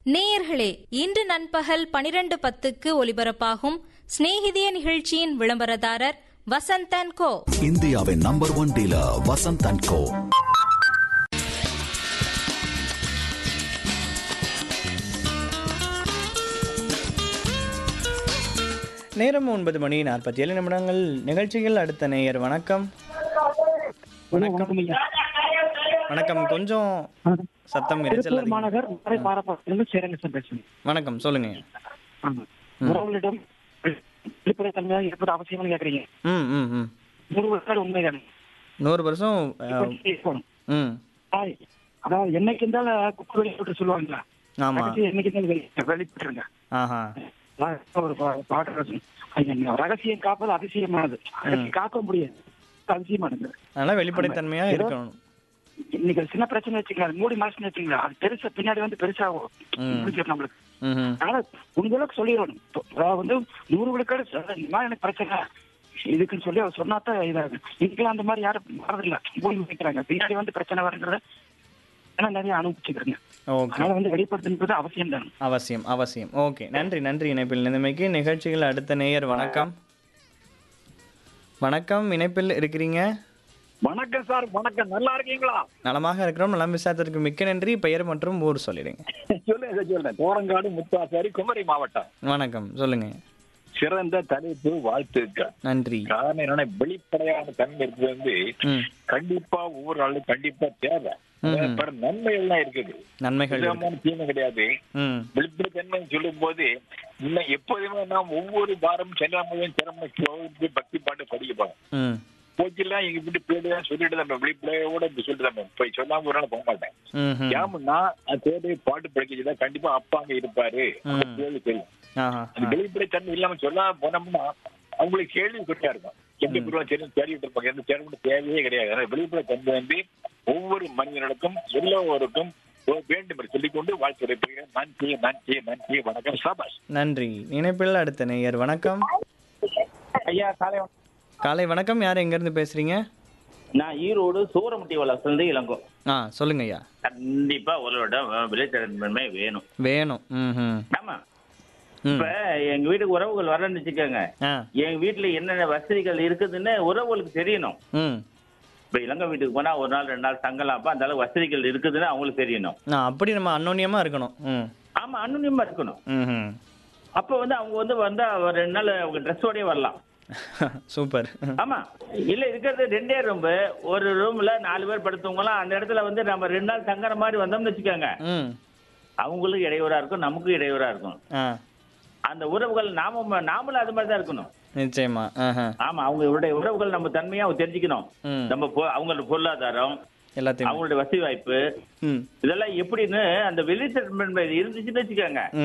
நேயர்களே இன்று நண்பகல் பனிரெண்டு பத்துக்கு ஒலிபரப்பாகும் சிநேகிதிய நிகழ்ச்சியின் விளம்பரதாரர் வசந்தன் கோ இந்தியாவின் number one dealer Vasanth and co நேரம் ஒன்பது மணி நாற்பத்தி ஏழு நிமிடங்கள் நிகழ்ச்சிகள் அடுத்த நேயர் வணக்கம் வணக்கம் வணக்கம் கொஞ்சம் சத்தம் இரைச்சல் திருப்பூர் அதிகம். மாநகர் மறை பாரப்பாட்டிலிருந்து சேரங்கசன் பேசுறேன் வணக்கம் சொல்லுங்க ஆமா உறவுகளிடம் வெளிப்படைத்தன்மையாக இருப்பது அவசியம்னு கேக்குறீங்க ம் ம் ம் நூறு வருஷம் உண்மைதான் நூறு வருஷம் அஹ், இருக்கணும். ம் ஆய், அதாவது என்னைக்கு இருந்தாலும் குப்பை வெளிப்பட்டு சொல்லுவாங்களா ஆமா ரகசியம் என்னைக்கு இருந்தாலும் வெளி- வெளிப்பட்டுருங்க ஆஹா அதான் ஒரு பா- பாட்டு ரகசியம். ஐயா, ரகசியம் காப்பது அதிசயமானது ரகசியம் காக்க முடியாது அதிசயமானது அதனால வெளிப்படைத்தன்மையா ஏதோ- இருக்கணும் இன்னைக்கு ஒரு சின்ன பிரச்சனை வச்சுக்கலாம் அது மூடி மாசம் வச்சுங்களா அது பெருசா பின்னாடி வந்து பெருசாகும் ம். முடிஞ்சிடும் நம்மளுக்கு ம் அதனால முடிஞ்ச அளவுக்கு சொல்லிடணும் இப்போ அதாவது வந்து நூறு விழுக்காடு சொல்ல, இந்த மாதிரி எனக்கு பிரச்சனை இதுக்குன்னு சொல்லி அவர் சொன்னாதான் இதாகும் இன்னைக்கெல்லாம் அந்த மாதிரி யாரும் வரதில்ல போய் வைக்கிறாங்க பின்னாடி வந்து பிரச்சனை வருங்கிறத ஏன்னா நிறைய அனுபவிச்சுக்கிறேங்க ஓகே அதனால வந்து வெளிப்படுத்துறது அவசியம் தான் அவசியம் அவசியம் ஓகே நன்றி நன்றி இணைப்பில் நிலைமைக்கு நிகழ்ச்சிகள் அடுத்த நேயர் வணக்கம் வணக்கம் இணைப்பில் இருக்கிறீங்க வணக்கம் சார் வணக்கம் நல்லா இருக்கீங்களா நலமாக இருக்கிறோம் நலம் விசாரத்திற்கு மிக்க நன்றி பெயர் மற்றும் ஊர் சொல்லிடுங்க சொல்லுங்க சார் சொல்லுங்க தோரங்காடு முத்தாசாரி குமரி மாவட்டம் வணக்கம் சொல்லுங்க சிறந்த தலைப்பு வாழ்த்துக்கள் நன்றி காரணம் என்னன்னா வெளிப்படையான தன்மை இருக்கிறது வந்து ம் கண்டிப்பா ஒவ்வொரு ஆளும் கண்டிப்பா தேவை ம். பல நன்மைகள்லாம் இருக்குது நன்மைகள் இருக்கு. விதமான தீமை கிடையாது ம் வெளிப்படை தன்மை சொல்லும் போது இன்னும் எப்போதுமே நாம் ஒவ்வொரு வாரம் செல்லாமையும் திறமை சோதித்து பக்தி பாட்டு படிக்கப்போம் ம் போக்கெல்லாம் எங்க வீட்டு பேரு சொல்லிட்டு தான் வெளிப்படையோட இப்படி சொல்லிட்டு தான் போய் சொல்லாம ஒரு நாள் போக மாட்டேன் ம் ஏமுன்னா அது தேவை பாட்டு படிக்கிறதா கண்டிப்பா அப்பா அங்க இருப்பாரு அந்த ம். கேள்வி தெரியும் ஆஹா அது வெளிப்படை தன்மை இல்லாம சொல்லாம போனோம்னா அவங்களுக்கு கேள்வி குறையா இருக்கும் எப்படி குருவா சரி தேடிட்டு இருப்பாங்க எந்த தேர்வு தேவையே கிடையாது அதனால வெளிப்படை தன்மை வந்து ஒவ்வொரு மனிதனுக்கும் எல்லோருக்கும் வேண்டும் என்று சொல்லிக்கொண்டு வாழ்த்து வைப்பீர்கள் நன்றி நன்றி நன்றி வணக்கம் சபாஷ் நன்றி இணைப்பில் அடுத்த நேயர் வணக்கம் ஐயா காலை வணக்கம். காலை வணக்கம் யார் எங்கேருந்து பேசுறீங்க நான் ஈரோடு சூரமுட்டி வளர்ந்து இளங்கோ ஆ சொல்லுங்க ஐயா கண்டிப்பா உங்களோட விளைச்சடன்மை வேணும் வேணும் ம் ம் ஆமா ம் இப்ப எங்க வீட்டுக்கு உறவுகள் வரேன்னு வச்சுக்கோங்க ஆ எங்க வீட்டுல என்னென்ன வசதிகள் இருக்குதுன்னு உறவுகளுக்கு தெரியணும் ம் இப்ப இளங்கோ வீட்டுக்கு போனா ஒரு நாள் ரெண்டு நாள் தங்கலாம் அப்ப அந்த அளவு வசதிகள் இருக்குதுன்னு அவங்களுக்கு தெரியணும் ஆ அப்படி நம்ம அன்னோன்யமா இருக்கணும் ம் ஆமா அனுநியமா இருக்கணும் ம் ம் அப்ப வந்து அவங்க வந்து வந்தா ஒரு ரெண்டு நாள் அவங்க ட்ரெஸ்ஸோடய வரலாம் சூப்பர் ஆமா இல்ல இருக்கிறது ரெண்டே ரூம் ஒரு ரூம்ல நாலு பேர் படுத்தவங்களாம் அந்த இடத்துல வந்து நம்ம ரெண்டு நாள் தங்குற மாதிரி வந்தோம்னு வச்சுக்கோங்க ம் அவங்களும் இடையூறா இருக்கும் நமக்கும் இடையூறா இருக்கும் ஆ அந்த உறவுகள் நாம நாமளும் அது மாதிரி தான் இருக்கணும் நிச்சயமா ஆஹா ஆமா அவங்களுடைய உறவுகள் நம்ம தன்மையா அவங்க தெரிஞ்சுக்கணும் ம் நம்ம பொ- அவங்களோட பொருளாதாரம் எல்லாத்தையும் அவங்களுடைய வசதி வாய்ப்பு ம் இதெல்லாம் எப்படின்னு அந்த வெளித்தன்மை இருந்துச்சுன்னு வச்சுக்கோங்க